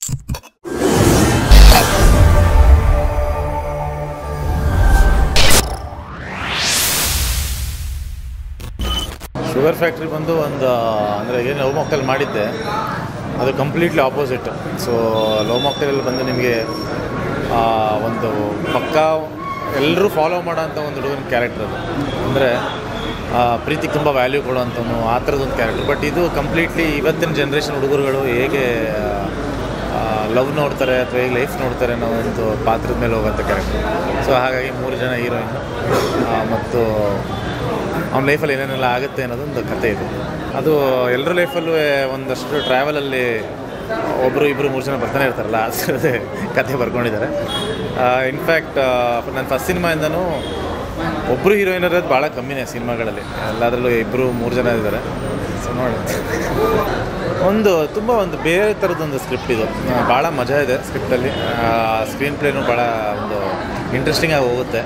sugar factory ಬಂದು ಒಂದು ಅಂದರೆ ಏನು ಲವ್ ಮಾಕ್ಟೆಲ್ ಮಾಡಿದ್ದೆ ಅದು ಕಂಪ್ಲೀಟ್ಲಿ ಆಪೋಸಿಟ್ ಸೊ ಲವ್ ಮಾಕ್ಟೆಲಲ್ಲಿ ಬಂದು ನಿಮಗೆ ಆ, ಒಂದು ಪಕ್ಕಾ ಎಲ್ಲರೂ ಫಾಲೋ ಮಾಡೋಂಥ ಒಂದು ಹುಡುಗನ ಕ್ಯಾರೆಕ್ಟರ್ ಅದು ಅಂದರೆ ಪ್ರೀತಿಗೆ ತುಂಬ ವ್ಯಾಲ್ಯೂ ಕೊಡುವಂಥವನು ಆ ಥರದೊಂದು ಕ್ಯಾರೆಕ್ಟರ್ ಬಟ್ ಇದು ಕಂಪ್ಲೀಟ್ಲಿ ಇವತ್ತಿನ ಜನ್ರೇಷನ್ ಹುಡುಗರುಗಳು ಹೇಗೆ ಲವ್ ನೋಡ್ತಾರೆ ಅಥವಾ ಹೇಗೆ ಲೈಫ್ ನೋಡ್ತಾರೆ ಅನ್ನೋ ಒಂದು ಪಾತ್ರದ ಮೇಲೆ ಹೋಗೋಂಥ ಕ್ಯಾರೆಕ್ಟರ್ ಸೊ ಹಾಗಾಗಿ ಮೂರು ಜನ ಹೀರೋಯಿನ್ ಮತ್ತು ಅವ್ನ ಲೈಫಲ್ಲಿ ಏನೇನೆಲ್ಲ ಆಗುತ್ತೆ ಅನ್ನೋದೊಂದು ಕತೆ ಇದು ಅದು ಎಲ್ಲರ ಲೈಫಲ್ಲೂ ಒಂದಷ್ಟು ಟ್ರಾವೆಲಲ್ಲಿ ಒಬ್ಬರು ಇಬ್ಬರು ಮೂರು ಜನ ಬರ್ತಾನೆ ಇರ್ತಾರಲ್ಲ ಆ ಥರದೇ ಕತೆ ಬರ್ಕೊಂಡಿದ್ದಾರೆ ಇನ್ಫ್ಯಾಕ್ಟ್ ನನ್ನ ಫಸ್ಟ್ ಸಿನಿಮಾಯಿಂದನೂ ಒಬ್ಬರು ಹೀರೋಯಿನ್ ಇರೋದು ಭಾಳ ಕಮ್ಮಿನೇ ಸಿನಿಮಾಗಳಲ್ಲಿ ಎಲ್ಲದರಲ್ಲೂ ಇಬ್ಬರು ಮೂರು ಜನ ಇದ್ದಾರೆ ಸೊ ನೋಡಿ ಒಂದು ತುಂಬ ಒಂದು ಬೇರೆ ಥರದೊಂದು ಸ್ಕ್ರಿಪ್ಟ್ ಇದು ಭಾಳ ಮಜಾ ಇದೆ ಸ್ಕ್ರಿಪ್ಟಲ್ಲಿ ಸ್ಕ್ರೀನ್ ಪ್ಲೇನು ಭಾಳ ಒಂದು ಇಂಟ್ರೆಸ್ಟಿಂಗ್ ಆಗಿ ಹೋಗುತ್ತೆ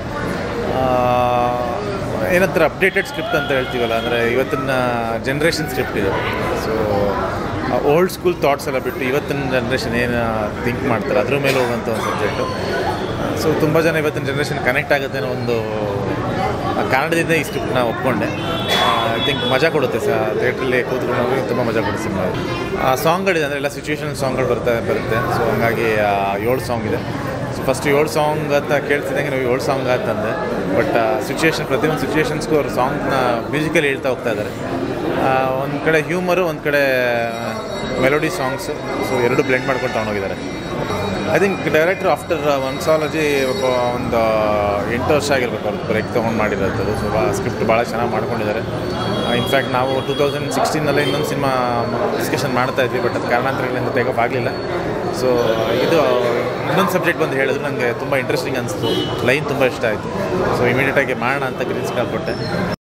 ಏನಂತಾರೆ ಅಪ್ಡೇಟೆಡ್ ಸ್ಕ್ರಿಪ್ಟ್ ಅಂತ ಹೇಳ್ತೀವಲ್ಲ ಅಂದರೆ ಇವತ್ತಿನ ಜನ್ರೇಷನ್ ಸ್ಕ್ರಿಪ್ಟ್ ಇದು ಸೊ ಓಲ್ಡ್ ಸ್ಕೂಲ್ ಥಾಟ್ಸ್ ಎಲ್ಲ ಬಿಟ್ಟು ಇವತ್ತಿನ ಜನ್ರೇಷನ್ ಏನು ಥಿಂಕ್ ಮಾಡ್ತಾರೆ ಅದ್ರ ಮೇಲೆ ಹೋಗುವಂಥ ಒಂದು ಸಬ್ಜೆಕ್ಟು ಸೊ ತುಂಬ ಜನ ಇವತ್ತಿನ ಜನ್ರೇಷನ್ ಕನೆಕ್ಟ್ ಆಗುತ್ತೆ ಅನ್ನೋ ಒಂದು ಆ ಕಾರಣದಿಂದ ಈ ಸ್ಕ್ರಿಪ್ಟ್ನ ಒಪ್ಕೊಂಡೆ ಐ ಥಿಂಕ್ ಮಜಾ ಕೊಡುತ್ತೆ ಸ ಥಿಯೇಟ್ರಲ್ಲಿ ಕೂತ್ಕೊಂಡು ತುಂಬ ಮಜಾ ಕೊಡುತ್ತೆ ಸಿನಿಮಾ ಆ ಸಾಂಗ್ಗಳಿದೆ ಅಂದರೆ ಎಲ್ಲ ಸಿಚುವೇಶನ್ ಸಾಂಗ್ಗಳು ಬರ್ತಾ ಬರುತ್ತೆ ಸೊ ಹಂಗಾಗಿ ಆ, ಏಳು ಸಾಂಗ್ ಇದೆ ಸೊ ಫಸ್ಟ್ ಏಳು ಸಾಂಗ್ ಅಂತ ಕೇಳ್ತಿದ್ದಂಗೆ ನಾವು ಏಳು ಸಾಂಗ್ ಅಂತಂದೆ ಬಟ್ ಸಿಚುವೇಶನ್ ಪ್ರತಿಯೊಂದು ಸಿಚುವೇಶನ್ಸ್ಗೂ ಅವ್ರು ಸಾಂಗ್ನ ಮ್ಯೂಸಿಕಲ್ಲಿ ಹೇಳ್ತಾ ಹೋಗ್ತಾ ಇದ್ದಾರೆ ಒಂದು ಕಡೆ ಹ್ಯೂಮರು ಒಂದು ಕಡೆ ಮೆಲೋಡಿ ಸಾಂಗ್ಸು ಸೊ ಎರಡು ಬ್ಲೆಂಡ್ ಮಾಡ್ಕೊಂಡು ತೊಗೊಂಡೋಗಿದ್ದಾರೆ ಐ ಥಿಂಕ್ ಡೈರೆಕ್ಟರ್ ಆಫ್ಟರ್ ಒನ್ಸಾಲಜಿ ಒಬ್ಬ ಒಂದು ಎಂಟು ವರ್ಷ ಆಗಿರ್ಬೇಕು ಅವ್ರು ಬ್ರೇಕ್ ತೊಗೊಂಡು ಮಾಡಿರೋದು ಸೊ ಸ್ಕ್ರಿಪ್ಟ್ ಭಾಳ ಚೆನ್ನಾಗಿ ಮಾಡ್ಕೊಂಡಿದ್ದಾರೆ ಇನ್ಫ್ಯಾಕ್ಟ್ ನಾವು ಟೂ ತೌಸಂಡ್ ಸಿಕ್ಸ್ಟೀನಲ್ಲಿ ಇನ್ನೊಂದು ಸಿನಿಮಾ ಡಿಸ್ಕಷನ್ ಮಾಡ್ತಾ ಇದ್ವಿ ಬಟ್ ಅದು ಕಾರಣಾಂತರಗಳಿಂದ ಟೇಕಪ್ ಆಗಲಿಲ್ಲ ಸೊ ಇದು ಇನ್ನೊಂದು ಸಬ್ಜೆಕ್ಟ್ ಬಂದು ಹೇಳಿದ್ರು ನನಗೆ ತುಂಬ ಇಂಟ್ರೆಸ್ಟಿಂಗ್ ಅನಿಸ್ತು ಲೈನ್ ತುಂಬ ಇಷ್ಟ ಆಯಿತು ಸೊ ಇಮಿಡಿಯೇಟಾಗಿ ಮಾಡೋಣ ಅಂತ ಗ್ರೀನ್ ಸಿಗ್ನಲ್ ಕೊಟ್ಟೆ